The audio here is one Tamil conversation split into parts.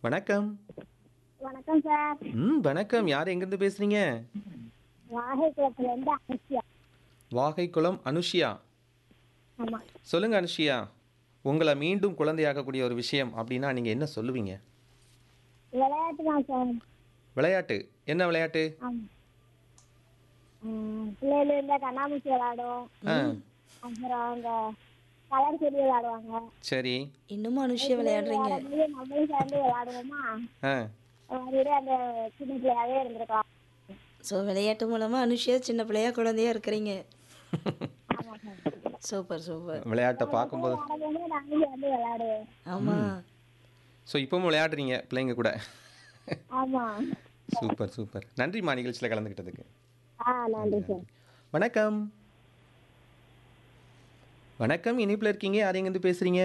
வணக்கம் வணக்கம் சார் ம் வணக்கம் யார் எங்கேருந்து பேசுறீங்க வாகை குளத்துல இருந்து அனுஷியா வாகைக்குளம் அனுஷியா ஆமா சொல்லுங்க அனுஷியா உங்களை மீண்டும் குழந்தையாக்கக்கூடிய ஒரு விஷயம் அப்படின்னா நீங்கள் என்ன சொல்லுவீங்க விளையாட்டு தான் சார் விளையாட்டு என்ன விளையாட்டு ஆமா உம், பிள்ளைகள் இந்த கண்ணாமூச்சி விளையாடும் ஆ அப்புறம் அந்த கலர் செடி விளையாடுவாங்க சரி இன்னமும் அனுஷியா விளையாடுறீங்க விளையாடும்போது நம்மளும் சேர்ந்து விளையாடுவோமா ஆ அதுவே அந்த சின்ன பிள்ளையாவே இருந்திருக்கலாம் ஸோ விளையாட்டு மூலமா அனுஷியா சின்ன பிள்ளையா குழந்தையா இருக்கிறீங்க ஆமா சார் சூப்பர் சூப்பர் விளையாட்டை பார்க்கும்போது விளையாடும்போது நாங்களும் சேர்ந்து விளையாடுவோம் ஆமா ஸோ இப்பவும் விளையாடுறீங்க பிள்ளைங்க கூட ஆமா சூப்பர் சூப்பர் நன்றிம்மா நிகழ்ச்சியில் கலந்துக்கிட்டதுக்கு ஆ நன்றி சார் வணக்கம் வணக்கம் இணைப்பில் இருக்கீங்க யார் எங்கேருந்து பேசுகிறீங்க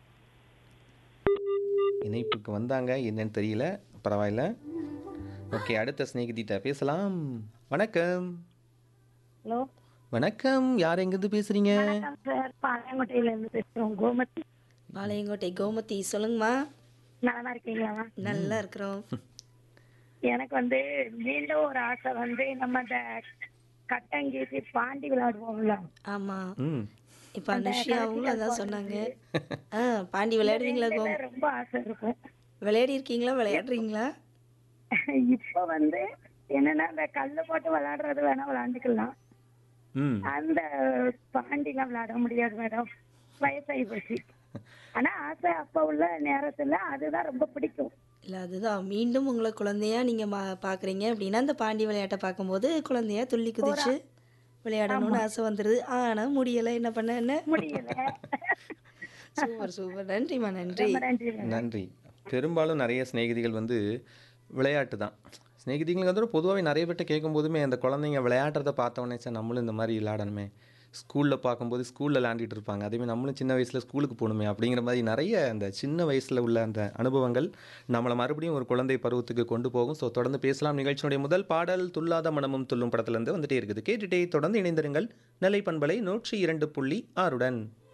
இணைப்புக்கு வந்தாங்க என்னன்னு தெரியல பரவாயில்ல ஓகே அடுத்த ஸ்நேகிதிட்ட பேசலாம் வணக்கம் ஹலோ வணக்கம் யார் எங்கேருந்து பேசுகிறீங்க சார் பாளையங்கோட்டையில இருந்து பேசுறோம் கோமதி பாளையங்கோட்டை கோமதி சொல்லுங்கம்மா நலமா இருக்கீங்களா நல்லா இருக்கிறோம் எனக்கு வந்து மீண்டும் ஒரு ஆசை வந்து நம்ம இந்த கட்டங்கீசி பாண்டி விளையாடுவோம்ல ஆமா ம் இப்போ அனுஷியா அவங்களும் அதான் சொன்னாங்க ஆ பாண்டி விளையாடுவீங்களா கோ இதுல ரொம்ப ஆசை இருக்கும் விளையாடி இருக்கீங்களா விளையாடுறீங்களா இப்ப வந்து என்னன்னா இந்த கல்லு போட்டு விளையாடுறது வேணா விளையாண்டுக்கலாம் ம் அந்த பாண்டிலாம் விளையாட முடியாது மேடம் வயசாகி போச்சு ஆனா ஆசை அப்ப உள்ள நேரத்துல அதுதான் ரொம்ப பிடிக்கும் இல்லை அதுதான் மீண்டும் உங்களை குழந்தையா நீங்க மா பார்க்குறீங்க அப்படின்னா அந்த பாண்டி விளையாட்டை பார்க்கும்போது குழந்தையா துள்ளி குதிச்சு விளையாடணும்னு ஆசை வந்துடுது ஆனா முடியலை என்ன பண்ண என்ன முடியல சூப்பர் சூப்பர் நன்றிம்மா நன்றி ரொம்ப நன்றி மேடம் நன்றி பெரும்பாலும் நிறைய சிநேகிதிகள் வந்து விளையாட்டு தான் சிநேகிதிகளுக்கு வந்து பொதுவாகவே நிறைய பேர்ட்ட கேட்கும்போதுமே அந்த குழந்தைங்க விளையாடுறத பார்த்தோன்னே சார் நம்மளும் இந்த மாதிரி விளையாடணுமே ஸ்கூலில் பார்க்கும்போது ஸ்கூலில் விளையாண்டுட்டு இருப்பாங்க அதேமாதிரி நம்மளும் சின்ன வயசில் ஸ்கூலுக்கு போகணுமே அப்படிங்கிற மாதிரி நிறைய அந்த சின்ன வயசில் உள்ள அந்த அனுபவங்கள் நம்மளை மறுபடியும் ஒரு குழந்தை பருவத்துக்கு கொண்டு போகும் ஸோ தொடர்ந்து பேசலாம் நிகழ்ச்சியினுடைய முதல் பாடல் துல்லாத மனமும் துள்ளும் படத்துலேருந்து வந்துட்டே இருக்குது கேட்டுட்டே தொடர்ந்து இணைந்திருங்கள் நிலை பண்பலை நூற்றி இரண்டு புள்ளி ஆறுடன்